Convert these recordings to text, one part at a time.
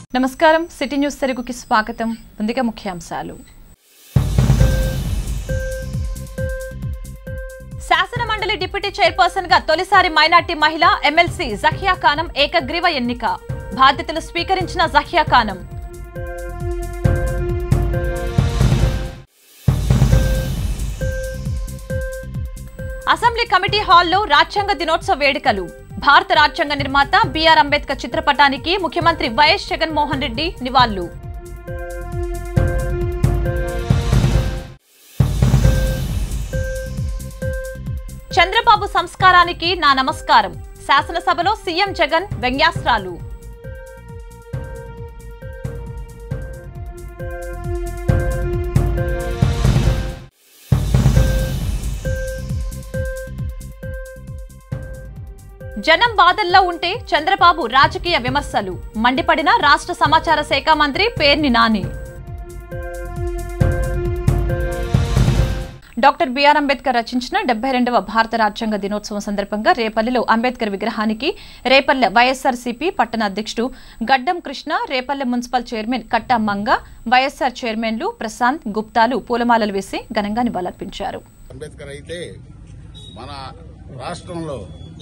నమస్కారం city news తెలుగుకి స్వాగతం ముందుగా ముఖ్యాంశాలు శాసన మండలి డిప్యూటీ చైర్పర్సన్ గా తొలిసారి మైనార్టీ మహిళ ఎమ్మెల్సీ జహియా ఖానం ఏకగ్రీవ ఎన్నిక బాధ్యతలు స్వీకరించిన జహియా ఖానం అసెంబ్లీ కమిటీ హాల్లో రాజ్యాంగ దినోత్సవ వేడుకలు భారత రాజ్యాంగ నిర్మాత బిఆర్ అంబేద్కర్ చిత్రపటానికి ముఖ్యమంత్రి వైఎస్ జగన్మోహన్ రెడ్డి నివాళులు చంద్రబాబు సంస్కారానికి నా నమస్కారం శాసనసభలో సీఎం జగన్ వ్యంగ్యాస్త్రాలు జనం బాధల్లో ఉంటే చంద్రబాబు రాజకీయ విమర్శలు మండిపడిన రాష్ట్ర సమాచార శాఖ మంత్రి పేర్ని నాని డాక్టర్ బిఆర్ అంబేద్కర్ రచించిన డెబ్బై రెండవ భారత రాజ్యాంగ దినోత్సవం సందర్భంగా రేపల్లిలో అంబేద్కర్ విగ్రహానికి రేపల్లె వైఎస్ఆర్సీపీ పట్టణ అధ్యక్షుడు గడ్డం కృష్ణ రేపల్లె మున్సిపల్ చైర్మన్ కట్టా మంగ వైఎస్ఆర్ చైర్మన్లు ప్రశాంత్ గుప్తాలు పూలమాలలు వేసి ఘనంగా నివాళులర్పించారు అంబేద్కర్ అయితే మన రాష్ట్రంలో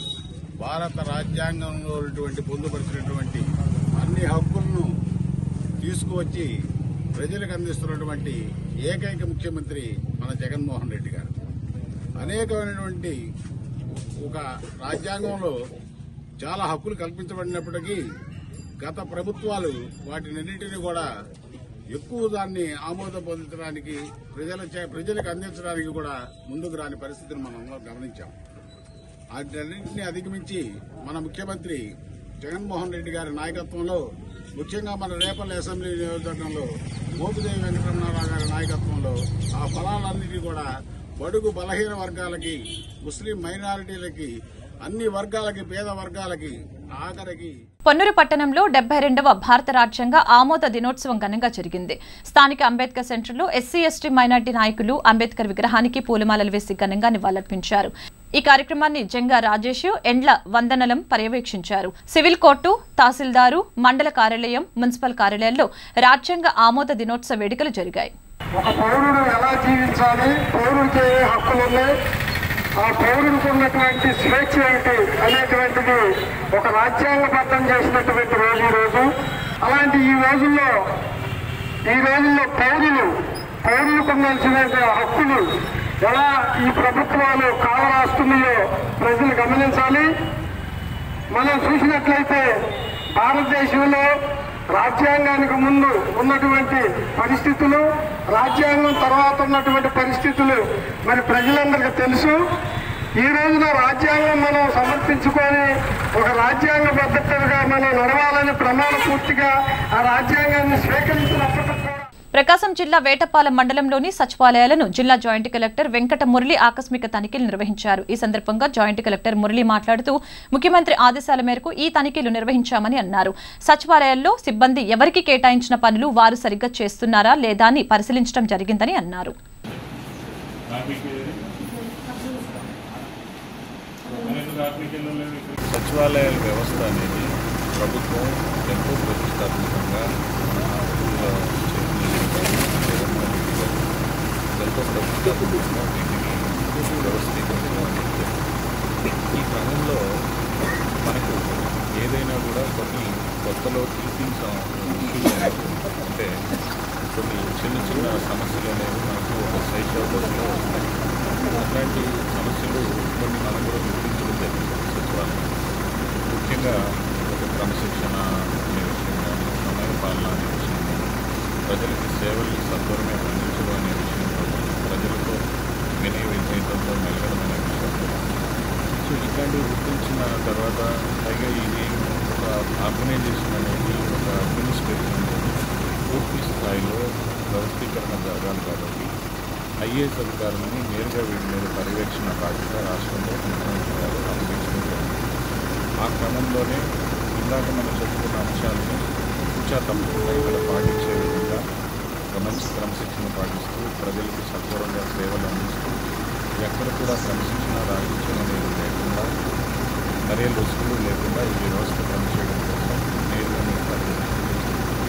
భారత రాజ్యాంగంలో ఉన్నటువంటి పొందుపరిచినటువంటి అన్ని హక్కులను తీసుకువచ్చి ప్రజలకు అందిస్తున్నటువంటి ఏకైక ముఖ్యమంత్రి మన జగన్మోహన్ రెడ్డి గారు అనేకమైనటువంటి ఒక రాజ్యాంగంలో చాలా హక్కులు కల్పించబడినప్పటికీ గత ప్రభుత్వాలు వాటినన్నింటినీ కూడా ఎక్కువ దాన్ని ఆమోదం పొందడానికి ప్రజల చే- ప్రజలకు అందించడానికి కూడా ముందుకు రాని పరిస్థితిని మనం అందరం గమనించాం వాటన్నింటినీ అధిగమించి మన ముఖ్యమంత్రి జగన్మోహన్ రెడ్డి గారి నాయకత్వంలో ముఖ్యంగా మన రేపల్లి అసెంబ్లీ నియోజకవర్గంలో మోపిదేవి వెంకటరమణారావు గారి నాయకత్వంలో ఆ ఫలాలన్నిటి కూడా బడుగు బలహీన వర్గాలకి ముస్లిం మైనారిటీలకి అన్ని వర్గాలకి పేద వర్గాలకి ఆఖరికి పొన్నూరు పట్టణంలో డెబ్బై రెండవ భారత రాజ్యాంగ ఆమోద దినోత్సవం ఘనంగా జరిగింది స్థానిక అంబేద్కర్ సెంటర్లో ఎస్సీ ఎస్టీ మైనార్టీ నాయకులు అంబేద్కర్ విగ్రహానికి పూలమాలలు వేసి ఘనంగా నివాళులర్పించారు ఈ కార్యక్రమాన్ని జంగా రాజేష్ ఎండ్ల వందనలం పర్యవేక్షించారు సివిల్ కోర్టు తహసీల్దారు మండల కార్యాలయం మున్సిపల్ కార్యాలయాల్లో రాజ్యాంగ ఆమోద దినోత్సవ వేడుకలు జరిగాయి ఒక పౌరుడు ఎలా జీవించాలి పౌరుడికి ఏ హక్కులు ఉన్నాయి ఆ పౌరుడికి ఉన్నటువంటి స్వేచ్ఛ ఏమిటి అనేటువంటిది ఒక రాజ్యాంగబద్ధం చేసినటువంటి రోజు ఈ రోజు అలాంటి ఈ రోజుల్లో ఈ రోజుల్లో పౌరులు పౌరులకు ఉండాల్సిన హక్కులు ఎలా ఈ ప్రభుత్వాలు కాలరాస్తున్నాయో ప్రజలు గమనించాలి మనం చూసినట్లయితే భారతదేశంలో రాజ్యాంగానికి ముందు ఉన్నటువంటి పరిస్థితులు రాజ్యాంగం తర్వాత ఉన్నటువంటి పరిస్థితులు మరి ప్రజలందరికీ తెలుసు ఈ రోజున రాజ్యాంగం మనం సమర్పించుకొని ఒక రాజ్యాంగ పద్ధతిగా మనం నడవాలని ప్రమాణ పూర్తిగా ఆ రాజ్యాంగాన్ని స్వీకరించినప్పటికీ కూడా ప్రకాశం జిల్లా వేటపాలెం మండలంలోని సచివాలయాలను జిల్లా జాయింట్ కలెక్టర్ వెంకట మురళి ఆకస్మిక తనిఖీలు నిర్వహించారు ఈ సందర్భంగా జాయింట్ కలెక్టర్ మురళి మాట్లాడుతూ ముఖ్యమంత్రి ఆదేశాల మేరకు ఈ తనిఖీలు నిర్వహించామని అన్నారు సచివాలయాల్లో సిబ్బంది ఎవరికి కేటాయించిన పనులు వారు సరిగ్గా చేస్తున్నారా లేదా అని పరిశీలించడం జరిగిందని అన్నారు సచివాలయాల వ్యవస్థ అనేది ప్రభుత్వం ఎంతో ప్రతిష్టాత్మకంగా మన ఊళ్ళో జగన్మోహన్ రెడ్డి గారు ఎంతో ప్రతిష్టాత్మకంగా వీటిని వ్యవస్థీకరించడం అనేది జరిగింది. ఈ క్రమంలో మనకు ఏదైనా కూడా కొన్ని కొత్తలో టీచింగ్ ఇష్యూస్ అనేవి అంటే కొన్ని చిన్న చిన్న సమస్యలు అనేవి మనకు ఒక శైశవ దశలో వస్తాయి అట్లాంటి సమస్యలు కొన్ని మనం కూడా గుర్తించడం జరిగింది సచివాలయం ముఖ్యంగా ఒక క్రమశిక్షణ అనే విషయం కానీ సమయ పాలన అనే విషయం కానీ ప్రజలకి సేవలు సత్వరమే అందించడం అనే విషయం కానీ ప్రజలతో వినయ విధేయతతో మెలగడం అనే విషయం కానీ సో ఇట్లాంటివి గుర్తించిన తర్వాత పైగా ఇది ఒక ఆర్గనైజేషన్ అనేది ఒక అడ్మినిస్ట్రేషన్ అనేది పూర్తి స్థాయిలో వ్యవస్థీకరణ జరగాలి కాబట్టి ఐఏఎస్ అధికారులని నేరుగా వీటి మీద పర్యవేక్షణ బాధ్యత రాష్ట్రంలో ముఖ్యమంత్రి గారు అప్పగించడం జరిగింది ఆ క్రమంలోనే ఇందాక మనం చెప్పుకున్న అంశాలని కూచా తప్పకుండా ఇక్కడ పాటించే విధంగా ఒక మంచి క్రమశిక్షణ పాటిస్తూ ప్రజలకు సత్వరంగా సేవలు అందిస్తూ ఎక్కడ కూడా క్రమశిక్షణ రాహిత్యం అనేది లేకుండా మరే లొసుగులు లేకుండా ఈ వ్యవస్థ పనిచేయడం కోసం నేరుగా నేను పర్యవేక్షణ చేస్తున్నాను.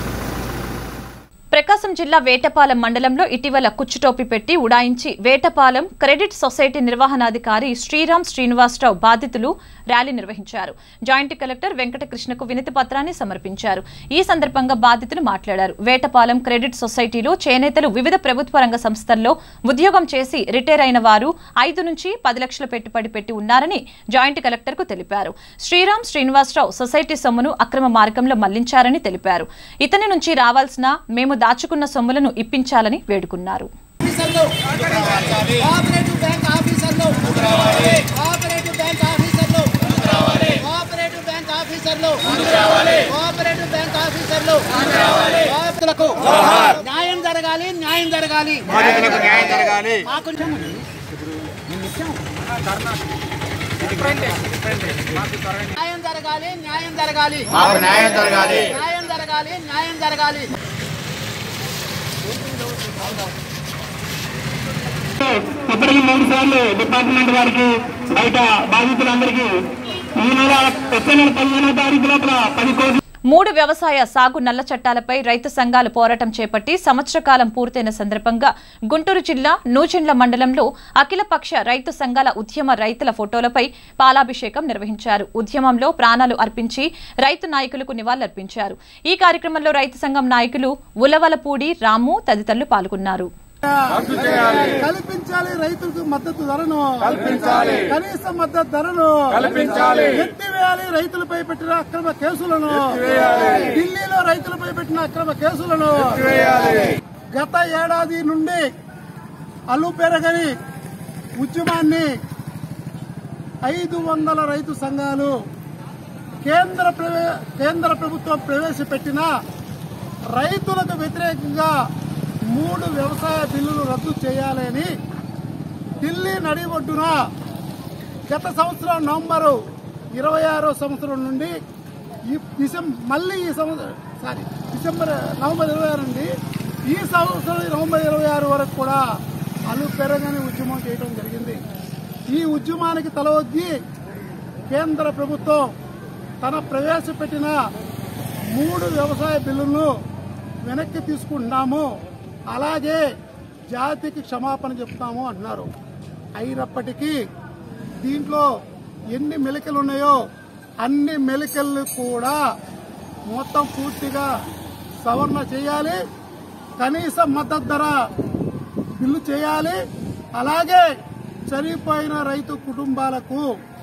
ప్రకాశం జిల్లా వేటపాలెం మండలంలో ఇటీవల కుచ్చుటోపి పెట్టి ఉడాయించి వేటపాలెం క్రెడిట్ సొసైటీ నిర్వహణాధికారి శ్రీరామ్ శ్రీనివాసరావు బాధితులు ర్యాలీ నిర్వహించారు జాయింట్ కలెక్టర్ వెంకటకృష్ణకు వినతి పత్రాన్ని సమర్పించారు ఈ సందర్భంగా బాధితులు మాట్లాడారు వేటపాలెం క్రెడిట్ సొసైటీలో చేనేతలు వివిధ ప్రభుత్వ రంగ సంస్థల్లో ఉద్యోగం చేసి రిటైర్ అయిన వారు ఐదు నుంచి పది లక్షల పెట్టుబడి పెట్టి ఉన్నారని జాయింట్ కలెక్టర్కు తెలిపారు శ్రీరామ్ శ్రీనివాసరావు సొసైటీ సొమ్మును అక్రమ మార్గంలో మళ్లించారని తెలిపారు ఇతని నుంచి రావాల్సిన మేము దాచుకున్న సొమ్ములను ఇప్పించాలని వేడుకున్నారు ఆఫీసర్లు కోఆపరేటివ్ బ్యాంక్ ఆఫీసర్లు కోఆపరేటివ్ బ్యాంక్ ఆఫీసర్లు కోఆపరేటివ్ బ్యాంక్ ఆఫీసర్లు కోఆపరేటివ్ బ్యాంక్ ఆఫీసర్లు బాధితులకు న్యాయం జరగాలి న్యాయం జరగాలి న్యాయం జరగాలి మాకు న్యాయం జరగాలి న్యాయం జరగాలి మాకు న్యాయం జరగాలి న్యాయం జరగాలి న్యాయం జరగాలి ఇప్పటికి మూడు సార్లు డిపార్ట్మెంట్ వారికి బయట బాధితులందరికీ ఈ నెల వచ్చే నెల పదిహేనో తారీఖు లోపల పది కోట్ల మూడు వ్యవసాయ సాగు నల్ల చట్టాలపై రైతు సంఘాలు పోరాటం చేపట్టి సంవత్సర కాలం పూర్తయిన సందర్భంగా గుంటూరు జిల్లా నూచెండ్ల మండలంలో అఖిలపక్ష రైతు సంఘాల ఉద్యమ రైతుల ఫోటోలపై పాలాభిషేకం నిర్వహించారు ఉద్యమంలో ప్రాణాలు అర్పించి రైతు నాయకులకు నివాళులర్పించారు ఈ కార్యక్రమంలో రైతు సంఘం నాయకులు ఉలవలపూడి రాము తదితరులు పాల్గొన్నారు కల్పించాలి రైతులకు మద్దతు ధరను కల్పించాలి కనీస మద్దతు ధరను కల్పించాలి. ఎత్తివేయాలి రైతులపై పెట్టిన అక్రమ కేసులను ఢిల్లీలో రైతులపై పెట్టిన అక్రమ కేసులను గత ఏడాది నుండి అల్లు పెరగని ఉద్యమాన్ని ఐదు వందల రైతు సంఘాలు కేంద్ర ప్రవే- కేంద్ర ప్రభుత్వం ప్రవేశపెట్టిన రైతులకు వ్యతిరేకంగా మూడు వ్యవసాయ బిల్లులు రద్దు చేయాలని ఢిల్లీ నడి ఒడ్డున గత సంవత్సరం నవంబరు ఇరవై ఆరో సంవత్సరం నుండి ఈ డిసెంబర్ మళ్ళీ ఈ సంవత్సరం సారీ డిసెంబర్ నవంబర్ ఇరవై ఆరు నుండి ఈ సంవత్సరం నవంబర్ ఇరవై ఆరు వరకు కూడా అలు పెరగని ఉద్యమం చేయడం జరిగింది ఈ ఉద్యమానికి తలవొగ్గి కేంద్ర ప్రభుత్వం తన ప్రవేశపెట్టిన మూడు వ్యవసాయ బిల్లులను వెనక్కి తీసుకుంటున్నాము అలాగే జాతికి క్షమాపణ చెప్తాము అంటున్నారు అయినప్పటికీ దీంట్లో ఎన్ని మెలికలు ఉన్నాయో అన్ని మెలికలు కూడా మొత్తం పూర్తిగా సవరణ చేయాలి కనీస మద్దతు ధర బిల్లు చేయాలి అలాగే చనిపోయిన రైతు కుటుంబాలకు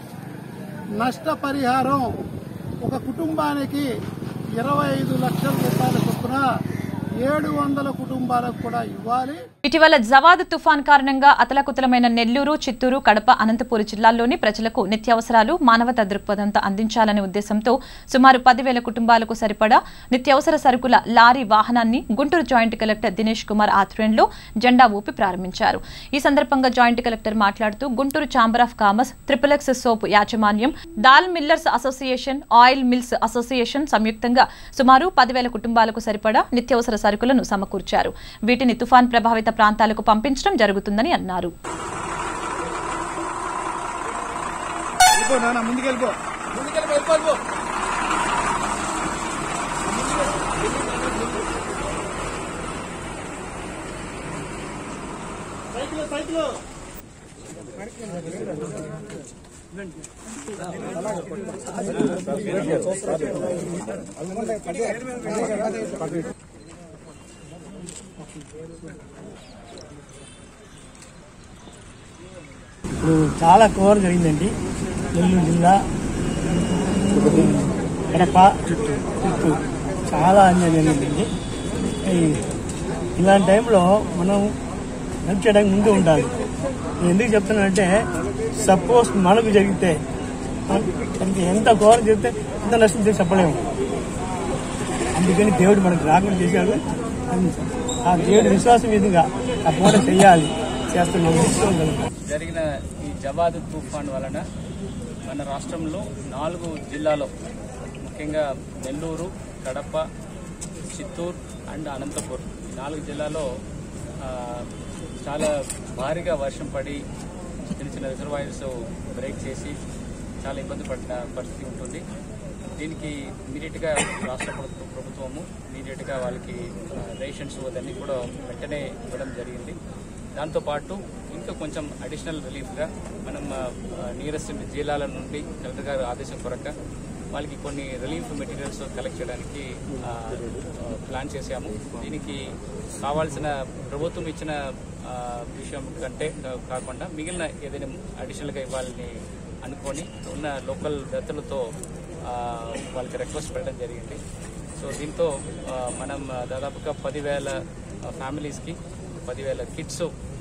నష్టపరిహారం ఒక కుటుంబానికి ఇరవై ఐదు లక్షల రూపాయల చొప్పున ఏడు వందల కుటుంబాలకు కూడా ఇవ్వాలి ఇటీవల జవాద్ తుఫాన్ కారణంగా అతలకుతలమైన నెల్లూరు చిత్తూరు కడప అనంతపురం జిల్లాల్లోని ప్రజలకు నిత్యావసరాలు మానవతా దృక్పథంతో అందించాలనే ఉద్దేశంతో సుమారు పదివేల కుటుంబాలకు సరిపడా నిత్యావసర సరుకుల లారీ వాహనాన్ని గుంటూరు జాయింట్ కలెక్టర్ దినేష్ కుమార్ ఆధ్వర్యంలో జెండా ఊపి ప్రారంభించారు ఈ సందర్భంగా జాయింట్ కలెక్టర్ మాట్లాడుతూ Guntur chamber of commerce triplex soap యాజమాన్యం dal millers association oil mills association సంయుక్తంగా సుమారు పదివేల కుటుంబాలకు సరిపడా నిత్యావసర సరుకులను సమకూర్చారు వీటిని తుఫాన్ ప్రభావిత ప్రాంతాలకు పంపించడం జరుగుతుందని అన్నారు ఇప్పుడు చాలా కవర్ జరిగిందండి నెల్లూరు జిల్లా కడప చిత్తూరు చాలా అన్యాయం జరిగిందండి ఈ- ఇలాంటి టైంలో మనం హెల్ప్ చేయడానికి ముందు ఉండాలి నేను ఎందుకు చెప్తున్నానంటే సపోజ్ మనకు జరిగితే మనకి ఎంత కవర్ చెప్తే ఎంత నష్టం చేసి చెప్పలేము అందుకని దేవుడు మనకు రాకుండా చేశాడు ఆ దేవుడి విశ్వాసం మీదుగా ఆ పూట చేయాలి చేస్తున్నాం తీసుకోగలం జరిగిన ఈ జవాదు తుఫాన్ వలన మన రాష్ట్రంలో నాలుగు జిల్లాలో ముఖ్యంగా నెల్లూరు కడప చిత్తూరు అండ్ అనంతపూర్ ఈ నాలుగు జిల్లాలో ఆ, చాలా భారీగా వర్షం పడి చిన్న చిన్న రిజర్వాయర్స్ బ్రేక్ చేసి చాలా ఇబ్బంది పడిన పరిస్థితి ఉంటుంది దీనికి ఇమీడియట్గా రాష్ట్ర ప్రభుత్వ ప్రభుత్వము ఇమీడియట్గా వాళ్ళకి ఆ, రేషన్స్ అవన్నీ కూడా వెంటనే ఇవ్వడం జరిగింది దాంతోపాటు ఇంకా కొంచెం అడిషనల్ రిలీఫ్గా మనం నియరెస్ట్ జిల్లాల నుండి కలెక్టర్ గారు ఆదేశం కొరక వాళ్ళకి కొన్ని రిలీఫ్ మెటీరియల్స్ కలెక్ట్ చేయడానికి ఆ, ఆ, ప్లాన్ చేశాము దీనికి కావాల్సిన ప్రభుత్వం ఇచ్చిన ఆ, విషయం కంటే కా- కాకుండా మిగిలిన ఏదైనా అడిషనల్గా ఇవ్వాలని అనుకొని ఉన్న లోకల్ దత్తలతో ఆ, వాళ్ళకి రిక్వెస్ట్ పెట్టడం జరిగింది సో దీంతో ఆ, మనం దాదాపుగా పదివేల ఫ్యామిలీస్కి పదివేల కిట్స్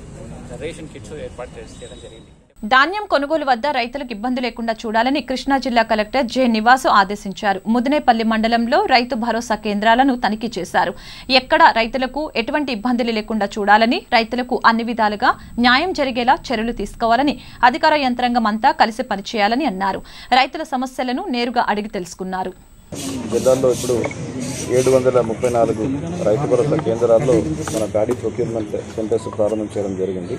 రేషన్ కిట్స్ ఏర్పాటు చేసి- చేయడం జరిగింది ధాన్యం కొనుగోలు వద్ద రైతులకు ఇబ్బంది లేకుండా చూడాలని కృష్ణా జిల్లా కలెక్టర్ జె నివాసు ఆదేశించారు ముదినేపల్లి మండలంలో రైతు భరోసా కేంద్రాలను తనిఖీ చేశారు ఎక్కడ రైతులకు ఎటువంటి ఇబ్బందులు లేకుండా చూడాలని రైతులకు అన్ని విధాలుగా న్యాయం జరిగేలా చర్యలు తీసుకోవాలని అధికార యంత్రాంగం అంతా కలిసి పనిచేయాలని అన్నారు రైతుల సమస్యలను నేరుగా అడిగి తెలుసుకున్నారు జిల్లాలో ఇప్పుడు ఏడు వందల ముప్పై నాలుగు రైతు భరోసా కేంద్రాల్లో మన ప్యాడీ ప్రొక్యూర్మెంట్ సెంటర్స్ ప్రారంభం చేయడం జరిగింది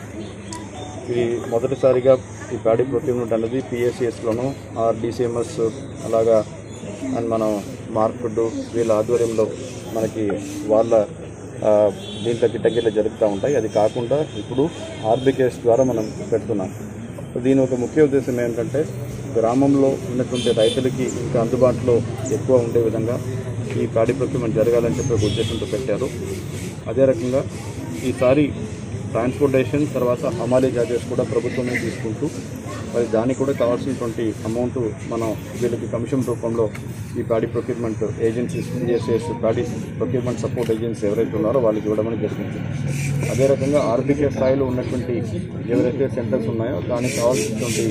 ఇది మొదటిసారిగా ఈ ప్యాడీ ప్రొక్యూర్మెంట్ అనేది పిఎస్సిఎస్లోను ఆర్డీసీఎంఎస్ అలాగా అండ్ మనం మార్పుడ్ వీళ్ళ ఆధ్వర్యంలో మనకి వాళ్ళ ఆ, దీంట్లో కిటకీలు జరుగుతూ ఉంటాయి అది కాకుండా ఇప్పుడు ఆర్బికేఎస్ ద్వారా మనం పెడుతున్నాం దీని ఒక ముఖ్య ఉద్దేశం ఏంటంటే గ్రామంలో ఉన్నటువంటి రైతులకి ఇంకా అందుబాటులో ఎక్కువ ఉండే విధంగా ఈ ప్యాడీ ప్రొక్యూర్మెంట్ జరగాలని చెప్పి ఒక ఉద్దేశంతో పెట్టారు అదే రకంగా ఈసారి ట్రాన్స్పోర్టేషన్ తర్వాత హమాలీ చార్జెస్ కూడా ప్రభుత్వమే తీసుకుంటూ మరి దానికి కూడా కావాల్సినటువంటి అమౌంట్ మనం వీళ్ళకి కమిషన్ రూపంలో ఈ paddy procurement agencies PSS paddy procurement support agency ఎవరైతే ఉన్నారో వాళ్ళకి ఇవ్వడం అనేది జరిగింది అదే రకంగా ఆర్బీకే స్థాయిలో ఉన్నటువంటి ఎవరైతే సెంటర్స్ ఉన్నాయో దానికి కావాల్సినటువంటి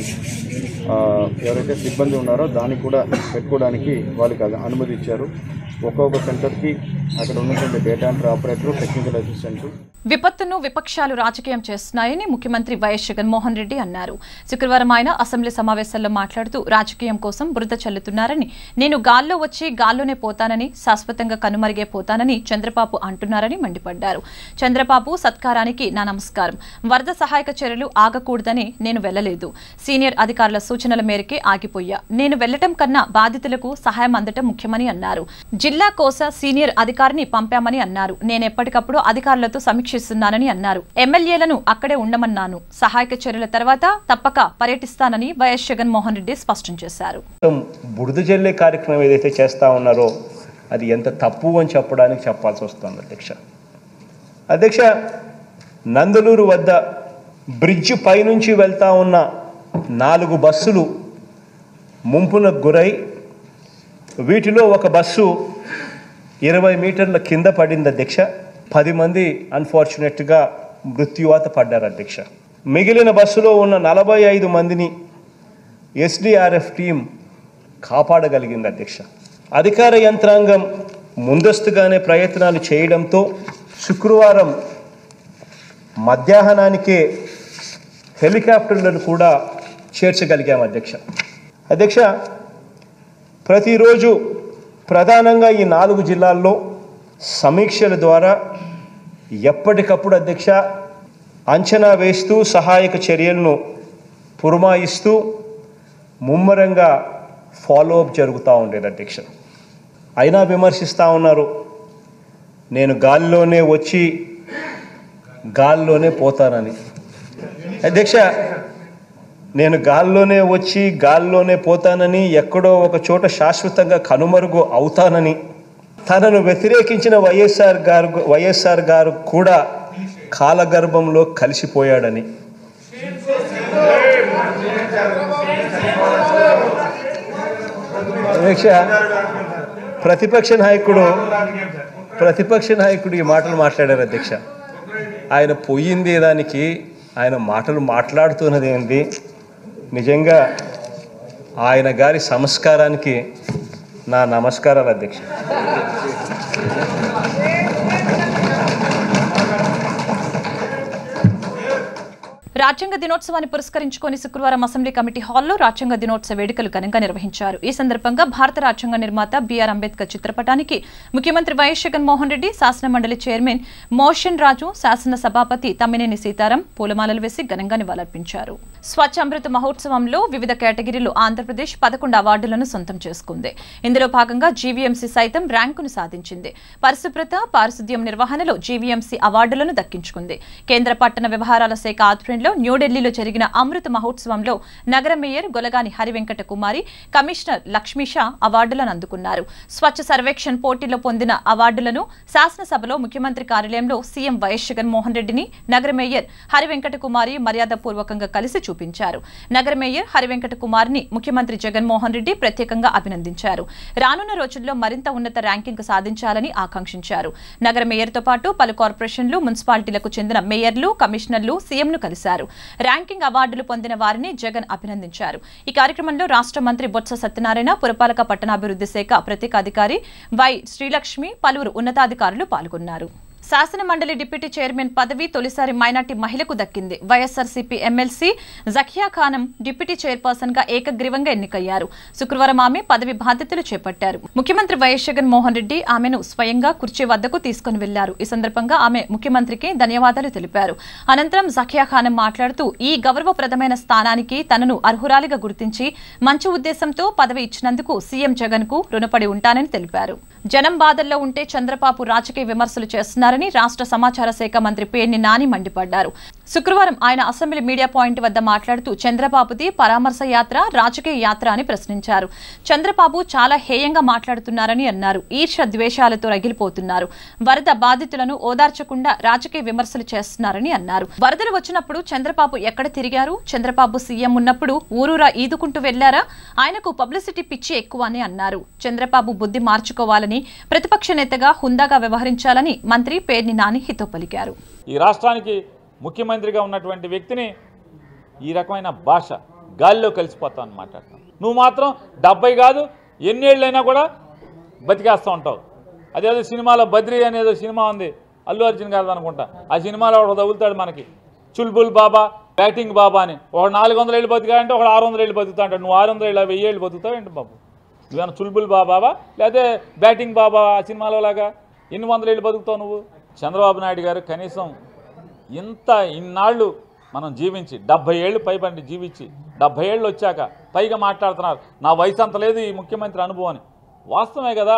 ఆ, ఎవరైతే సిబ్బంది ఉన్నారో దానికి కూడా పెట్టుకోవడానికి వాళ్ళకి అది అనుమతి ఇచ్చారు ఒక్కొక్క సెంటర్కి అక్కడ ఉన్నటువంటి data entry operator technical assistant విపత్తును విపక్షాలు రాజకీయం చేస్తున్నాయని ముఖ్యమంత్రి వైఎస్ జగన్మోహన్ రెడ్డి అన్నారు శుక్రవారం ఆయన అసెంబ్లీ సమావేశంలో మాట్లాడుతూ రాజకీయం కోసం బురద చల్లుతున్నారని నేను గాల్లో వచ్చి గాల్లోనే పోతానని శాశ్వతంగా కనుమరిగే పోతానని చంద్రబాబు అంటున్నారని మండిపడ్డారు చంద్రబాబు సత్కారానికి నా నమస్కారం వరద సహాయక చర్యలు ఆగకూడదని నేను వెళ్లలేదు సీనియర్ అధికారుల సూచనల మేరకే ఆగిపోయా నేను వెళ్లటం కన్నా బాధితులకు సహాయం అందటం ముఖ్యమని అన్నారు జిల్లా కోస సీనియర్ అధికారిని పంపామని అన్నారు నేను ఎప్పటికప్పుడు అధికారులతో సమీక్షిస్తున్నానని అన్నారు ఎమ్మెల్యేలను అక్కడే ఉండమన్నాను సహాయక చర్యల తర్వాత తప్పక పర్యటిస్తానని వైఎస్ జగన్మోహన్ రెడ్డి స్పష్టం చేశారు మొత్తం బురద జల్లే కార్యక్రమం ఏదైతే చేస్తూ ఉన్నారో అది ఎంత తప్పు అని చెప్పడానికి చెప్పాల్సి వస్తుంది అధ్యక్ష అధ్యక్ష నందలూరు వద్ద బ్రిడ్జ్ పైనుంచి వెళ్తా ఉన్న నాలుగు బస్సులు ముంపునకు గురై వీటిలో ఒక బస్సు ఇరవై మీటర్ల కింద పడింది అధ్యక్ష పది మంది అన్ఫార్చునేట్గా మృత్యువాత పడ్డారు అధ్యక్ష మిగిలిన బస్సులో ఉన్న నలభై ఐదు మందిని ఎస్డిఆర్ఎఫ్ టీం కాపాడగలిగింది అధ్యక్ష అధికార యంత్రాంగం ముందస్తుగానే ప్రయత్నాలు చేయడంతో శుక్రవారం మధ్యాహ్నానికే హెలికాప్టర్లను కూడా చేర్చగలిగాం అధ్యక్ష అధ్యక్ష ప్రతిరోజు ప్రధానంగా ఈ నాలుగు జిల్లాల్లో సమీక్షల ద్వారా ఎప్పటికప్పుడు అధ్యక్ష అంచనా వేస్తూ సహాయక చర్యలను పురమాయిస్తూ ముమ్మరంగా ఫాలో అప్ జరుగుతూ ఉండేది అధ్యక్ష అయినా విమర్శిస్తూ ఉన్నారు నేను గాలిలోనే వచ్చి గాల్లోనే పోతానని అధ్యక్ష నేను గాల్లోనే వచ్చి గాల్లోనే పోతానని ఎక్కడో ఒక చోట శాశ్వతంగా కనుమరుగు అవుతానని తనను వ్యతిరేకించిన వైఎస్ఆర్ గారు వైఎస్ఆర్ గారు కూడా కాలగర్భంలో కలిసిపోయాడని అధ్యక్ష ప్రతిపక్ష నాయకుడు ప్రతిపక్ష నాయకుడు ఈ మాటలు మాట్లాడారు అధ్యక్ష ఆయన పోయింది దానికి ఆయన మాటలు మాట్లాడుతున్నది ఏంటి నిజంగా ఆయన గారి సంస్కారానికి నా నమస్కారాలు అధ్యక్ష రాజ్యాంగ దినోత్సవాన్ని పురస్కరించుకొని శుక్రవారం అసెంబ్లీ కమిటీ హాల్లో రాజ్యాంగ దినోత్సవ వేడుకలు ఘనంగా నిర్వహించారు ఈ సందర్భంగా భారత రాజ్యాంగ నిర్మాత బీఆర్ అంబేద్కర్ చిత్రపటానికి ముఖ్యమంత్రి వైఎస్ జగన్మోహన్ రెడ్డి శాసన మండలి చైర్మన్ మోషన్ రాజు శాసన సభాపతి తమ్మినేని సీతారాం పూలమాలలు వేసి ఘనంగా నివాళులర్పించారు స్వచ్ఛ అమృత మహోత్సవంలో వివిధ కేటగిరీలు ఆంధ్రప్రదేశ్ పదకొండు అవార్డులను సొంతం చేసుకుంది ఇందులో భాగంగా జీవీఎంసీ సైతం ర్యాంకును సాధించింది పరిశుభ్రత పారిశుద్ధ్యం నిర్వహణలో జీవీఎంసీ అవార్డులను దక్కించుకుంది కేంద్ర పట్టణ వ్యవహారాల శాఖ ఆధ్వర్యంలో న్యూఢిల్లీలో జరిగిన అమృత మహోత్సవంలో నగర మేయర్ గొలగాని హరివెంకట కుమారి కమిషనర్ లక్ష్మీషా అవార్డులను అందుకున్నారు స్వచ్ఛ సర్వేక్షణ్ పోటీలో పొందిన అవార్డులను శాసనసభలో ముఖ్యమంత్రి కార్యాలయంలో సీఎం వైఎస్ జగన్మోహన్ రెడ్డిని నగర మేయర్ హరివెంకట కుమారి మర్యాదపూర్వకంగా కలిసి చూపించారు నగర మేయర్ హరివెంకట కుమార్ని ముఖ్యమంత్రి జగన్మోహన్ రెడ్డి ప్రత్యేకంగా అభినందించారు రానున్న రోజుల్లో మరింత ఉన్నత ర్యాంకింగ్ సాధించాలని ఆకాంక్షించారు నగర మేయర్తో పాటు పలు కార్పొరేషన్లు మున్సిపాలిటీలకు చెందిన మేయర్లు కమిషనర్లు సీఎంను కలిశారు ర్యాంకింగ్ అవార్డులు పొందిన వారిని జగన్ అభినందించారు ఈ కార్యక్రమంలో రాష్ట్ర మంత్రి బొత్స సత్యనారాయణ పురపాలక పట్టణాభివృద్ధి శాఖ ప్రత్యేక అధికారి వై శ్రీలక్ష్మి పలువురు ఉన్నతాధికారులు పాల్గొన్నారు శాసన మండలి డిప్యూటీ చైర్మన్ పదవి తొలిసారి మైనార్టీ మహిళకు దక్కింది YSRCP MLC Zakia Khanam deputy chairperson గా ఏకగ్రీవంగా ఎన్నికయ్యారు శుక్రవారం ఆమె పదవి బాధ్యతలు చేపట్టారు ముఖ్యమంత్రి వైఎస్ జగన్ మోహన్ రెడ్డి ఆమెను స్వయంగా కుర్చీ వద్దకు తీసుకుని వెళ్లారు ఈ సందర్భంగా ఆమె ముఖ్యమంత్రికి ధన్యవాదాలు తెలిపారు అనంతరం జకియా ఖానం మాట్లాడుతూ ఈ గౌరవప్రదమైన స్థానానికి తనను అర్హురాలిగా గుర్తించి మంచి ఉద్దేశంతో పదవి ఇచ్చినందుకు సీఎం జగన్ కు రుణపడి ఉంటానని తెలిపారు జనం బాధల్లో ఉంటే చంద్రబాబు రాజకీయ విమర్శలు చేస్తున్నారని రాష్ట్ర సమాచార శాఖ మంత్రి పేర్ని నాని మండిపడ్డారు శుక్రవారం ఆయన అసెంబ్లీ మీడియా పాయింట్ వద్ద మాట్లాడుతూ చంద్రబాబుది పరామర్శ యాత్ర రాజకీయ యాత్ర అని ప్రశ్నించారు చంద్రబాబు చాలా హేయంగా మాట్లాడుతున్నారని అన్నారు ఈర్ష ద్వేషాలతో రగిలిపోతున్నారు వరద బాధితులను ఓదార్చకుండా రాజకీయ విమర్శలు చేస్తున్నారని అన్నారు వరదలు వచ్చినప్పుడు చంద్రబాబు ఎక్కడ తిరిగారు చంద్రబాబు సీఎం ఉన్నప్పుడు ఊరూరా ఈదుకుంటూ వెళ్లారా ఆయనకు పబ్లిసిటీ పిచ్చి ఎక్కువ అని అన్నారు చంద్రబాబు బుద్ధి మార్చుకోవాలని ప్రతిపక్ష నేతగా హుందాగా వ్యవహరించాలని మంత్రి పేర్ని నాని హితో పలికారు ఈ రాష్ట్రానికి ముఖ్యమంత్రిగా ఉన్నటువంటి వ్యక్తిని ఈ రకమైన భాష గాలిలో కలిసిపోతాను మాట్లాడతాను నువ్వు మాత్రం డెబ్బై కాదు ఎన్నేళ్ళైనా కూడా బతికేస్తూ ఉంటావు అదేదో సినిమాలో బద్రి అనేదో సినిమా ఉంది అల్లు అర్జున్ గారు అనుకుంటా ఆ సినిమాలో ఒకడు తగులుతాడు మనకి చుల్బుల్ బాబా బ్యాటింగ్ బాబా అని ఒక నాలుగు వందల ఏళ్ళు బతికాడంటే ఒక ఆరు వందల ఏళ్ళు బతుకుతా అంటాడు నువ్వు ఆరు వందల ఏళ్ళు వెయ్యి ఏళ్ళు బతుకుతావు ఏంటి బాబు నువ్వేమైనా చుల్బుల్ బాబావా లేకపోతే బ్యాటింగ్ బాబా ఆ సినిమాలో లాగా ఎన్ని వందల ఏళ్ళు బతుకుతావు నువ్వు చంద్రబాబు నాయుడు గారు కనీసం ఇంత ఇన్నాళ్ళు మనం జీవించి డెబ్బై ఏళ్ళు పైబండి జీవించి డెబ్బై ఏళ్ళు వచ్చాక పైగా మాట్లాడుతున్నారు నా వయసు అంత లేదు ఈ ముఖ్యమంత్రి అనుభవం అని వాస్తవమే కదా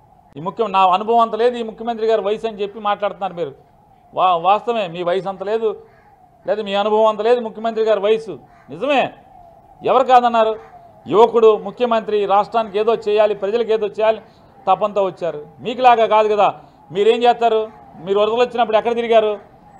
ఈ ముఖ్యం నా అనుభవం అంత లేదు ఈ ముఖ్యమంత్రి గారి వయసు అని చెప్పి మాట్లాడుతున్నారు మీరు వా వాస్తవమే మీ వయసు అంత లేదు లేదా మీ అనుభవం అంత లేదు ముఖ్యమంత్రి గారి వయసు నిజమే ఎవరు కాదన్నారు యువకుడు ముఖ్యమంత్రి రాష్ట్రానికి ఏదో చేయాలి ప్రజలకు ఏదో చేయాలి తపంతో వచ్చారు మీకులాగా కాదు కదా మీరేం చేస్తారు మీరు వరదలు వచ్చినప్పుడు ఎక్కడ తిరిగారు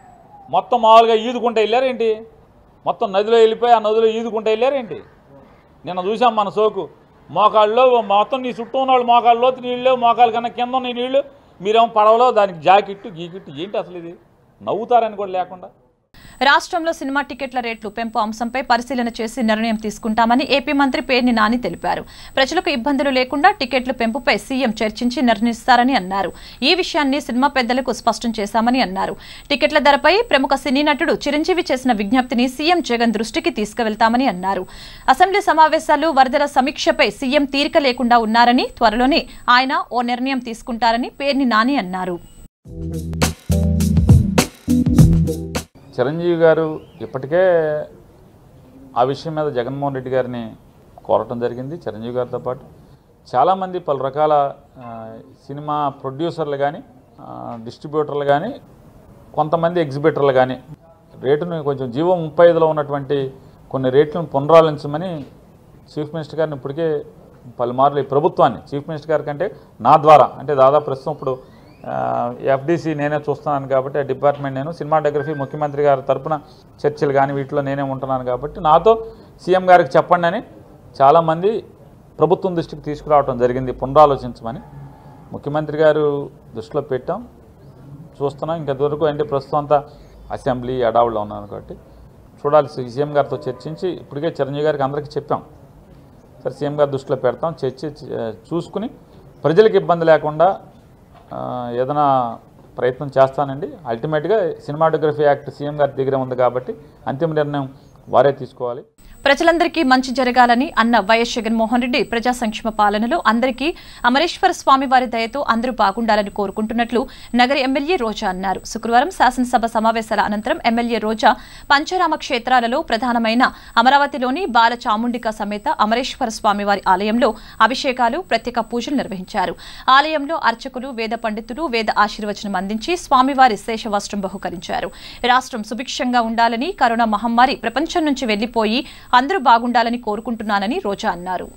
మొత్తం మామూలుగా ఈదుకుంటూ వెళ్ళారేంటి మొత్తం నదిలో వెళ్ళిపోయి ఆ నదిలో ఈదుకుంటూ వెళ్ళారేంటి నిన్న చూసాం మన సోకు మోకాళ్ళలో మొత్తం నీ చుట్టూ ఉన్న వాళ్ళు మోకాళ్ళ లోతు నీళ్ళు మోకాళ్ళ కన్నా కింద ఉన్న నీళ్ళు మీరేమో పడవలో దానికి జాకెట్టు గీకెట్టు ఏంటి అసలు ఇది నవ్వుతారని కూడా లేకుండా రాష్ట్రంలో సినిమా టికెట్ల రేట్లు పెంపు అంశంపై పరిశీలన చేసి నిర్ణయం తీసుకుంటామని ఏపీ మంత్రి పేర్ని నాని తెలిపారు ప్రజలకు ఇబ్బందులు లేకుండా టికెట్ల పెంపుపై సీఎం చర్చించి నిర్ణయిస్తారని అన్నారు ఈ విషయాన్ని సినిమా పెద్దలకు స్పష్టం చేశామని అన్నారు టికెట్ల ధరపై ప్రముఖ సినీ నటుడు చిరంజీవి చేసిన విజ్ఞప్తిని సీఎం జగన్ దృష్టికి తీసుకువెళ్తామని అన్నారు అసెంబ్లీ సమావేశాలు వరదల సమీక్షపై సీఎం తీరిక లేకుండా ఉన్నారని త్వరలోనే ఆయన ఓ నిర్ణయం తీసుకుంటారని పేర్ని నాని అన్నారు చిరంజీవి గారు ఇప్పటికే ఆ విషయం మీద జగన్మోహన్ రెడ్డి గారిని కోరటం జరిగింది చిరంజీవి గారితో పాటు చాలామంది పలు రకాల ఆ, సినిమా ప్రొడ్యూసర్లు కానీ డిస్ట్రిబ్యూటర్లు కానీ కొంతమంది ఎగ్జిబిటర్లు కానీ రేటును కొంచెం జీవో ముప్పై ఐదులో ఉన్నటువంటి కొన్ని రేట్లను పునరాలించమని చీఫ్ మినిస్టర్ గారిని ఇప్పటికే పలుమార్లు ఈ ప్రభుత్వాన్ని చీఫ్ మినిస్టర్ గారి కంటే నా ద్వారా అంటే దాదాపు ప్రస్తుతం ఇప్పుడు ఎఫ్డీసీ నేనే చూస్తున్నాను కాబట్టి ఆ డిపార్ట్మెంట్ నేను సినిమాటోగ్రఫీ ముఖ్యమంత్రి గారి తరపున చర్చలు కానీ వీటిలో నేనే ఉంటున్నాను కాబట్టి నాతో సీఎం గారికి చెప్పండి అని చాలామంది ప్రభుత్వం దృష్టికి తీసుకురావడం జరిగింది పునరాలోచించమని ముఖ్యమంత్రి గారు దృష్టిలో పెట్టాం చూస్తున్నాం ఇంతవరకు అంటే ప్రస్తుతం అంతా అసెంబ్లీ అడావుల్లో ఉన్నాను కాబట్టి చూడాలి సీఎం గారితో చర్చించి ఇప్పటికే చిరంజీవి గారికి అందరికీ చెప్పాం సరే సీఎం గారి దృష్టిలో పెడతాం చర్చి చూసుకుని ప్రజలకు ఇబ్బంది లేకుండా ఆ, ఏదైనా ప్రయత్నం చేస్తానండి అల్టిమేట్గా సినిమాటోగ్రఫీ యాక్ట్ సీఎం గారి దగ్గర ఉంది కాబట్టి అంతిమ నిర్ణయం వారే తీసుకోవాలి ప్రజలందరికీ మంచి జరగాలని అన్న వైఎస్ జగన్మోహన్ రెడ్డి ప్రజా సంక్షేమ పాలనలో అందరికీ అమరేశ్వర స్వామి వారి దయతో అందరూ బాగుండాలని కోరుకుంటున్నట్లు నగర ఎమ్మెల్యే రోజా అన్నారు శుక్రవారం శాసనసభ సమావేశాల అనంతరం ఎమ్మెల్యే రోజా పంచరామ క్షేత్రాలలో ప్రధానమైన అమరావతిలోని బాల చాముండిక సమేత అమరేశ్వర స్వామివారి ఆలయంలో అభిషేకాలు ప్రత్యేక పూజలు నిర్వహించారు ఆలయంలో అర్చకులు వేద పండితులు వేద ఆశీర్వచనం అందించి స్వామివారి శేషవస్త్రం బహుకరించారు రాష్ట్రం సుభిక్షంగా ఉండాలని కరోనా మహమ్మారి ప్రపంచం నుంచి వెళ్లిపోయి అందరూ బాగుండాలని కోరుకుంటున్నానని రోజా అన్నారు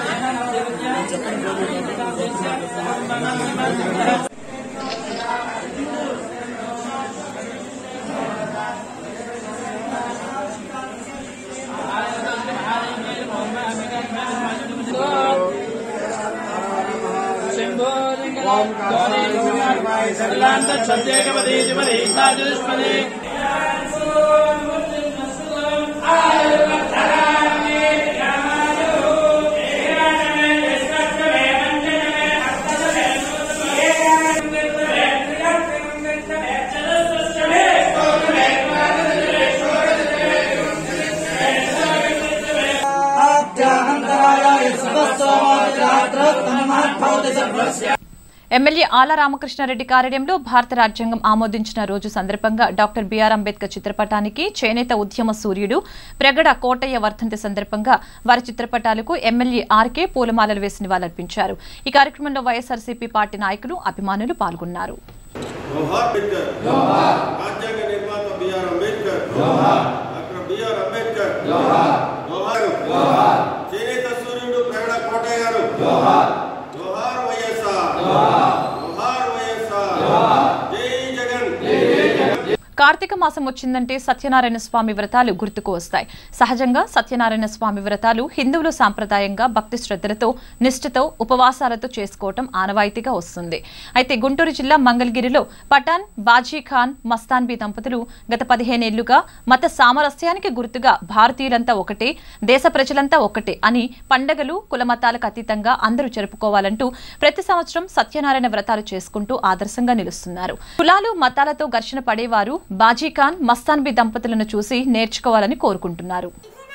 ఎమ్మెల్యే ఆల రామకృష్ణారెడ్డి కార్యాలయంలో భారత రాజ్యాంగం ఆమోదించిన రోజు సందర్భంగా డాక్టర్ బిఆర్ అంబేద్కర్ చిత్రపటానికి చేనేత ఉద్యమ సూర్యుడు ప్రగడ కోటయ్య వర్ధంతి సందర్భంగా వారి చిత్రపటాలకు ఎమ్మెల్యే ఆర్కే పూలమాలలు వేసి నివాళులర్పించారు ఈ కార్యక్రమంలో వైఎస్ఆర్సీపీ పార్టీ నాయకులు అభిమానులు పాల్గొన్నారు జోహార్ అంబేద్కర్ జోహార్ రాజ్యాంగ నిర్మాత బిఆర్ అంబేద్కర్ జోహార్ డాక్టర్ బిఆర్ అంబేద్కర్ జోహార్ జోహార్ జోహార్ చేనేత సూర్యుడు ప్రగడ కోటయ్య గారు జోహార్ జోహార్ వైఎస్ఆర్ జోహార్ జోహార్ వైఎస్ఆర్ జోహార్ జై జగన్ జై జగన్ కార్తీక మాసం వచ్చిందంటే సత్యనారాయణ స్వామి వ్రతాలు గుర్తుకు వస్తాయి సహజంగా సత్యనారాయణ స్వామి వ్రతాలు హిందువులు సాంప్రదాయంగా భక్తి శ్రద్ధలతో నిష్ఠతో ఉపవాసాలతో చేసుకోవటం ఆనవాయితీగా వస్తుంది అయితే గుంటూరు జిల్లా మంగళగిరిలో పఠాన్ బాజీ ఖాన్ మస్తాన్బీ దంపతులు గత పదిహేనేళ్లుగా మత సామరస్యానికి గుర్తుగా భారతీయులంతా ఒకటే దేశ ప్రజలంతా ఒకటే అని పండగలు కుల మతాలకు అతీతంగా అందరూ జరుపుకోవాలంటూ ప్రతి సంవత్సరం సత్యనారాయణ వ్రతాలు చేసుకుంటూ ఆదర్శంగా నిలుస్తున్నారు కులాలు మతాలతో ఘర్షణ పడేవారు బాజీఖాన్ మస్తాన్బీ దంపతులను చూసి నేర్చుకోవాలని కోరుకుంటున్నారు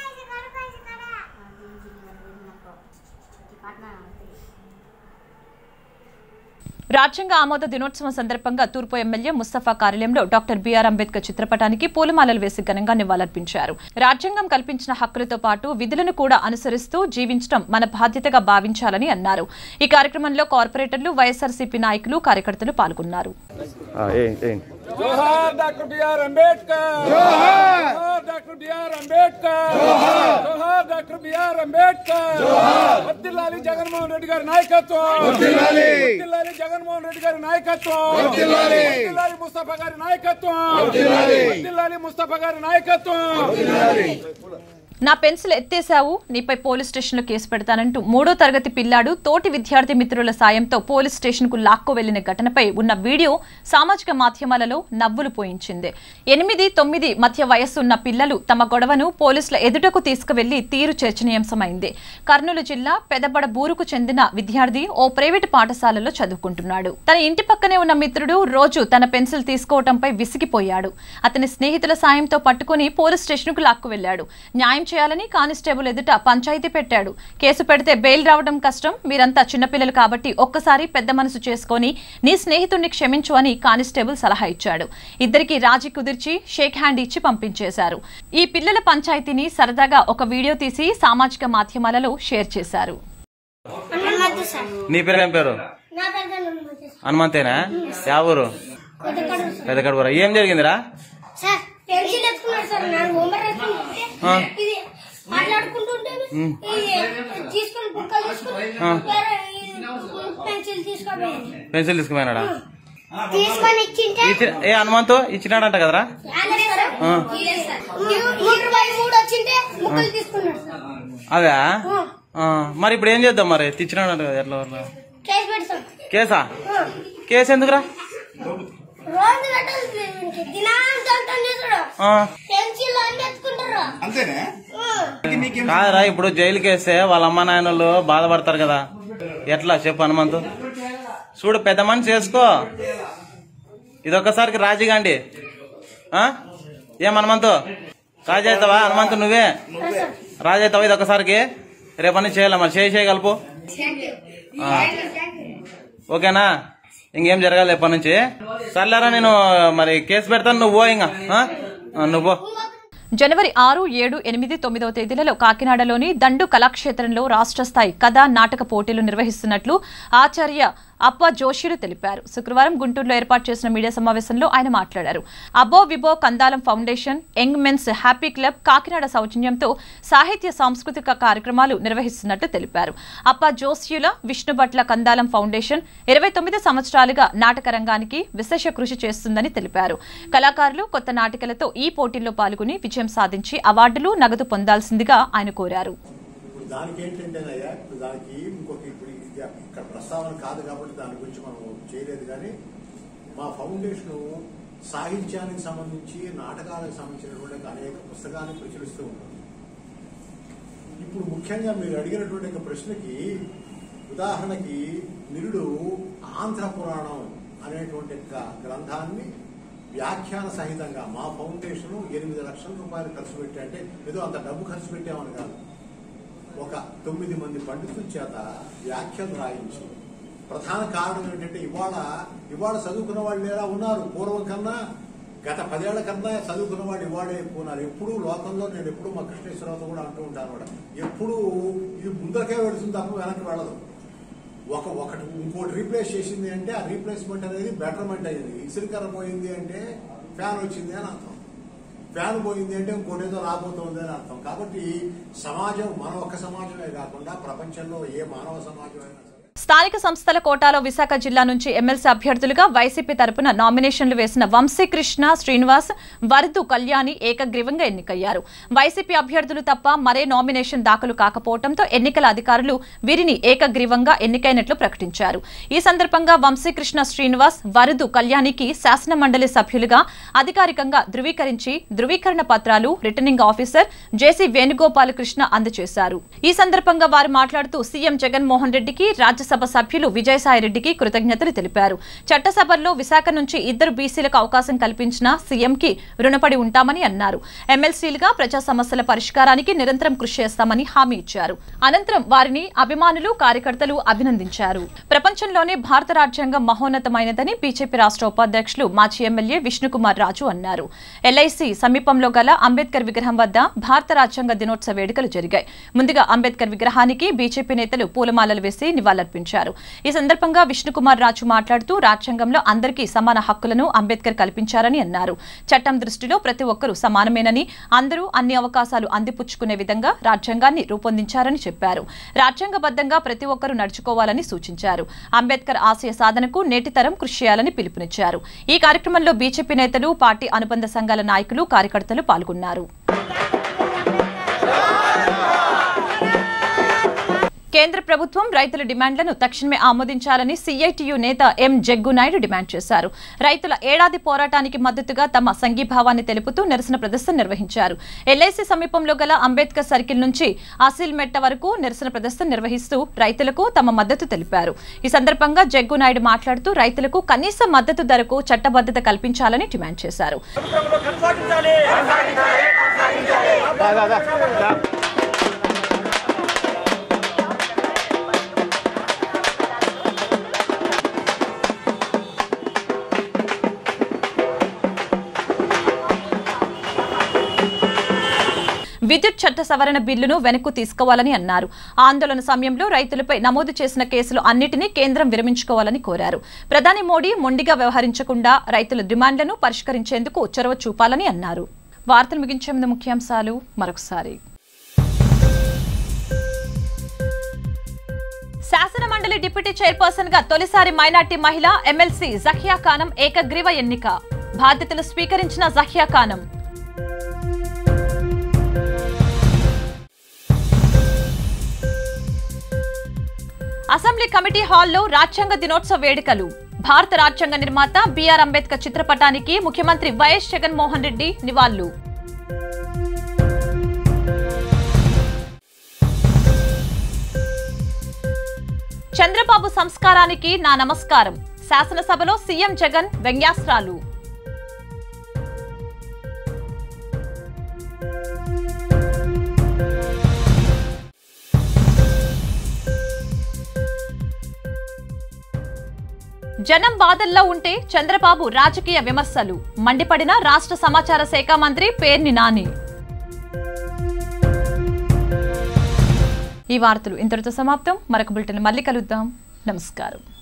రాజ్యాంగ ఆమోద దినోత్సవం సందర్భంగా తూర్పు ఎమ్మెల్యే ముస్తఫా కార్యాలయంలో డాక్టర్ బిఆర్ అంబేద్కర్ చిత్రపటానికి పూలమాలలు వేసి ఘనంగా నివాళులర్పించారు రాజ్యాంగం కల్పించిన హక్కులతో పాటు విధులను కూడా అనుసరిస్తూ జీవించడం మన బాధ్యతగా భావించాలని అన్నారు ఈ కార్యక్రమంలో కార్పొరేటర్లు వైఎస్ఆర్సీపీ నాయకులు కార్యకర్తలు పాల్గొన్నారు జోహార్ డాక్టర్ బిఆర్ అంబేద్కర్ జోహార్ డాక్టర్ బిఆర్ అంబేద్కర్ జోహార్ డాక్టర్ బిఆర్ అంబేద్కర్ వర్ధిల్లాలి జగన్మోహన్ రెడ్డి గారి నాయకత్వం వర్ధిల్లాలి. వర్ధిల్లాలి జగన్మోహన్ రెడ్డి గారి నాయకత్వం వర్ధిల్లాలి. వర్ధిల్లాలి ముస్తఫా గారి నాయకత్వం వర్ధిల్లాలి. వర్ధిల్లాలి ముస్తఫా గారి నాయకత్వం నా పెన్సిల్ ఎత్తేశావు నీపై పోలీస్ స్టేషన్లో కేసు పెడతానంటూ మూడో తరగతి పిల్లాడు తోటి విద్యార్థి మిత్రుల సాయంతో పోలీస్ స్టేషన్కు లాక్కు వెళ్లిన ఘటనపై ఉన్న వీడియో సామాజిక మాధ్యమాలలో నవ్వులు పోయించింది ఎనిమిది తొమ్మిది మధ్య వయస్సున్న పిల్లలు తమ గొడవను పోలీసుల ఎదుటకు తీసుకువెళ్లి తీరు చర్చనీయాంశమైంది కర్నూలు జిల్లా పెదబడ బూరుకు చెందిన విద్యార్థి ఓ ప్రైవేటు పాఠశాలలో చదువుకుంటున్నాడు తన ఇంటి పక్కనే ఉన్న మిత్రుడు రోజు తన పెన్సిల్ తీసుకోవడంపై విసిగిపోయాడు అతని స్నేహితుల సాయంతో పట్టుకుని పోలీస్ స్టేషన్కు లాక్కు వెళ్లాడు న్యాయం చేయాలని కానిస్టేబుల్ ఎదుట పంచాయతీ పెట్టాడు కేసు పెడితే బెయిల్ రావడం కష్టం మీరంతా చిన్నపిల్లలు కాబట్టి ఒక్కసారి పెద్ద మనసు చేసుకొని నీ స్నేహితుడిని క్షమించు అని కానిస్టేబుల్ సలహా ఇచ్చాడు ఇద్దరికి రాజీ కుదిర్చి షేక్ హ్యాండ్ ఇచ్చి పంపించేశారు ఈ పిల్లల పంచాయతీని సరదాగా ఒక వీడియో తీసి సామాజిక మాధ్యమాలలో షేర్ చేశారు నీ పేరు ఏం పేరు నా పెద్ద నమ్మకం హనుమంతేనా యా ఊరు పెద్ద కడుపురా ఏం జరిగిందిరా సార్ పెన్సిల్ ఎత్తుకున్నాడు సార్ నాకు హోంవర్క్ ఎత్తుకుంటే ఆ. ఇది మాట్లాడుకుంటుంటే ఉమ్. ఇది తీసుకొని బుక్కలు తీసుకొని ఆ. వేరే ఇది పెన్సిల్ తీసుకోపోయాను పెన్సిల్ తీసుకుపోయినాడా తీసుకొని ఇచ్చింటే ఇచ్చిన ఏ హనుమంతు ఇచ్చినాడంట కదరా ఆలే సార్ ఆ. ఇదే సార్ నూ- నూట ఇరవై మూడు వచ్చింటే ముక్కలు తీసుకున్నాడు సార్ అదే ఆ. ఆ, మరి ఇప్పుడు ఏం చేద్దాం మరి తెచ్చినాడంట కదా ఎట్లా ఎట్లా? కేసు పెడతాం కేసా ఆ. కేసు ఎందుకురా రోజు కట్టాలి దినాంతం చూడు ఆ, పెన్సిల్ అన్ని ఎత్తుకుంటారు అంతేనే కాదురా ఇప్పుడు జైలుకి వేస్తే వాళ్ళ అమ్మ నాయనలు బాధపడతారు కదా ఎట్లా చెప్పు హనుమంతు చూడు పెద్ద మనిషి చేసుకో ఇదొక్కసారికి రాజీగాండి ఆ? ఏం హనుమంతు రాజీ అవుతావా హనుమంతు నువ్వే సార్ రాజైతావు ఇది ఒకసారికి రేపని చేయాలి మరి చేయి చేయగలుపు ఆ. ఓకేనా ఇంకేం జరగాలి ఎప్పటి నుంచి సర్లేరా నేను మరి కేసు పెడతాను నువ్వు పో ఇంకా ఆ? ఆ, నువ్వు పో. జనవరి ఆరు ఏడు ఎనిమిది తొమ్మిదవ తేదీలలో కాకినాడలోని దండు కళాక్షేత్రంలో రాష్ట్ర స్థాయి కథా నాటక పోటీలు నిర్వహిస్తున్నట్లు ఆచార్య అప్ప జోషిలు తెలిపారు శుక్రవారం గుంటూరులో ఏర్పాటు చేసిన మీడియా సమావేశంలో ఆయన మాట్లాడారు అబో విబో Kandalam foundation young men's happy club Kakinada సౌజన్యంతో సాహిత్య సాంస్కృతిక కార్యక్రమాలు నిర్వహిస్తున్నట్లు తెలిపారు అప్ప జోస్యుల విష్ణుభట్ల కందాలం ఫౌండేషన్ ఇరవై తొమ్మిది సంవత్సరాలుగా నాటక రంగానికి విశేష కృషి చేస్తుందని తెలిపారు కళాకారులు కొత్త నాటికలతో ఈ పోటీల్లో పాల్గొని విజయం సాధించి అవార్డులు నగదు పొందాల్సిందిగా ఆయన కోరారు ఇప్పుడు దానికి ఏంటంటేనయ్యా ఇప్పుడు దానికి ఇంకొక ఇప్పుడు ఇది ఇక్కడ ప్రస్తావన కాదు కాబట్టి దాని గురించి మనం చేయలేదు కానీ మా ఫౌండేషన్ సాహిత్యానికి సంబంధించి నాటకాలకు సంబంధించినటువంటి అనేక పుస్తకాలను ప్రచురిస్తూ ఉంటుంది ఇప్పుడు ముఖ్యంగా మీరు అడిగినటువంటి ఒక ప్రశ్నకి ఉదాహరణకి నిరుడు ఆంధ్ర పురాణం అనేటువంటి ఒక గ్రంథాన్ని వ్యాఖ్యాన సహితంగా మా ఫౌండేషన్ ఎనిమిది లక్షల రూపాయలు ఖర్చు పెట్టి అంటే ఏదో అంత డబ్బు ఖర్చు పెట్టామని కాదు ఒక తొమ్మిది మంది పండితుల చేత వ్యాఖ్యలు రాయించి ప్రధాన కారణం ఏంటంటే ఇవాళ ఇవాళ చదువుకున్న వాళ్ళు ఎలా ఉన్నారు పూర్వం కన్నా గత పదేళ్ల కన్నా చదువుకున్న వాళ్ళు ఇవాళే ఎక్కువ ఉన్నారు ఎప్పుడూ లోకంలో నేను ఎప్పుడూ మా కృష్ణేశ్వరరావుతో కూడా అంటూ ఉంటాను కూడా ఎప్పుడూ ఇది ముందరకే వెళుతుంది తప్ప వెనక్కి వెళ్ళదు ఒక ఒకటి ఇంకోటి రీప్లేస్ చేసింది అంటే ఆ రీప్లేస్మెంట్ అనేది బెటర్మెంట్ అయింది ఇసురుకర పోయింది అంటే ఫ్యాన్ వచ్చింది అని అర్థం ఫ్యాన్ పోయింది అంటే ఇంకోటి ఏదో రాబోతోంది అని అర్థం కాబట్టి సమాజం మన ఒక్క సమాజమే కాకుండా ప్రపంచంలో ఏ మానవ సమాజం అయినా సరే స్థానిక సంస్థల కోటాలో విశాఖ జిల్లా నుంచి ఎమ్మెల్సీ అభ్యర్థులుగా వైసీపీ తరపున నామినేషన్లు వేసిన వంశీకృష్ణ శ్రీనివాస్ వరదు కళ్యాణి ఏకగ్రీవంగా ఎన్నికయ్యారు వైసీపీ అభ్యర్థులు తప్ప మరే నామినేషన్ దాఖలు కాకపోవడంతో ఎన్నికల అధికారులు వీరిని ఏకగ్రీవంగా ఎన్నికైనట్లు ప్రకటించారు ఈ సందర్భంగా వంశీకృష్ణ శ్రీనివాస్ వరదు కళ్యాణికి శాసన మండలి సభ్యులుగా అధికారికంగా ధృవీకరించి ధృవీకరణ పత్రాలు రిటర్నింగ్ ఆఫీసర్ జేసీ వేణుగోపాలకృష్ణ అందజేశారు ఈ సందర్భంగా వారు మాట్లాడుతూ సీఎం జగన్మోహన్ రెడ్డికి రాజ్యసభ సభ్యులు విజయసాయిరెడ్డికి కృతజ్ఞతలు తెలిపారు చట్టసభల్లో విశాఖ నుంచి ఇద్దరు బీసీలకు అవకాశం కల్పించిన సీఎంకి రుణపడి ఉంటామని అన్నారు ఎమ్మెల్సీలుగా ప్రజా సమస్యల పరిష్కారానికి నిరంతరం కృషి చేస్తామని హామీ ఇచ్చారు అనంతరం వారిని అభిమానులు కార్యకర్తలు అభినందించారు ప్రపంచంలోనే భారత రాజ్యాంగం మహోన్నతమైనదని బీజేపీ రాష్ట్ర ఉపాధ్యక్షులు మాజీ ఎమ్మెల్యే విష్ణుకుమార్ రాజు అన్నారు ఎల్ఐసి సమీపంలో గల అంబేద్కర్ విగ్రహం వద్ద భారత రాజ్యాంగ దినోత్సవ వేడుకలు జరిగాయి ముందుగా అంబేద్కర్ విగ్రహానికి బీజేపీ నేతలు పూలమాలలు వేసి నివాళులర్పించారు ఈ సందర్భంగా విష్ణుకుమార్ రాజు మాట్లాడుతూ రాజ్యాంగంలో అందరికీ సమాన హక్కులను అంబేద్కర్ కల్పించారని అన్నారు చట్టం దృష్టిలో ప్రతి ఒక్కరూ సమానమేనని అందరూ అన్ని అవకాశాలు అందిపుచ్చుకునే విధంగా రాజ్యాంగాన్ని రూపొందించారని చెప్పారు రాజ్యాంగబద్ధంగా ప్రతి ఒక్కరూ నడుచుకోవాలని సూచించారు అంబేద్కర్ ఆశయ సాధనకు నేటి తరం కృషి చేయాలని పిలుపునిచ్చారు ఈ కార్యక్రమంలో బీజేపీ నేతలు పార్టీ అనుబంధ సంఘాల నాయకులు కార్యకర్తలు పాల్గొన్నారు కేంద్ర ప్రభుత్వం రైతుల డిమాండ్లను తక్షణమే ఆమోదించాలని సీఐటియు నేత ఎం జగ్గునాయుడు డిమాండ్ చేశారు రైతుల ఏడాది పోరాటానికి మద్దతుగా తమ సంఘీభావాన్ని తెలుపుతూ నిరసన ప్రదర్శన నిర్వహించారు ఎల్ఐసి సమీపంలో గల అంబేద్కర్ సర్కిల్ నుంచి అసిల్ మెట్ట వరకు నిరసన ప్రదర్శన నిర్వహిస్తూ రైతులకు తమ మద్దతు తెలిపారు ఈ సందర్భంగా జగ్గునాయుడు మాట్లాడుతూ రైతులకు కనీస మద్దతు ధరకు చట్టబద్దత కల్పించాలని డిమాండ్ చేశారు విద్యుత్ చట్ట సవరణ బిల్లును వెనక్కు తీసుకోవాలని అన్నారు ఆందోళన సమయంలో రైతులపై నమోదు చేసిన కేసులు అన్నిటినీ కేంద్రం విరమించుకోవాలని కోరారు ప్రధాని మోడీ మొండిగా వ్యవహరించకుండా రైతుల డిమాండ్లను పరిష్కరించేందుకు చొరవ చూపాలని అన్నారు వార్తలు ముగించే ముందు ముఖ్యాంశాలు మరొకసారి శాసన మండలి డిప్యూటీ చైర్పర్సన్ గా తొలిసారి మైనార్టీ మహిళ ఎమ్మెల్సీ జహియా ఖానం ఏకగ్రీవ ఎన్నిక బాధ్యతలు స్వీకరించిన జహియా ఖానం అసెంబ్లీ కమిటీ హాల్లో రాజ్యాంగ దినోత్సవ వేడుకలు భారత రాజ్యాంగ నిర్మాత బిఆర్ అంబేద్కర్ చిత్రపటానికి ముఖ్యమంత్రి వైఎస్ జగన్మోహన్ రెడ్డి నివాళులు చంద్రబాబు సంస్కారానికి నా నమస్కారం శాసనసభలో సీఎం జగన్ వ్యంగ్యాస్త్రాలు జనం బాధల్లో ఉంటే చంద్రబాబు రాజకీయ విమర్శలు మండిపడిన రాష్ట్ర సమాచార శాఖ మంత్రి పేర్ని నాని ఈ వార్తలు ఇంతటితో సమాప్తం మరొక బులెటిన్ మళ్ళీ కలుద్దాం నమస్కారం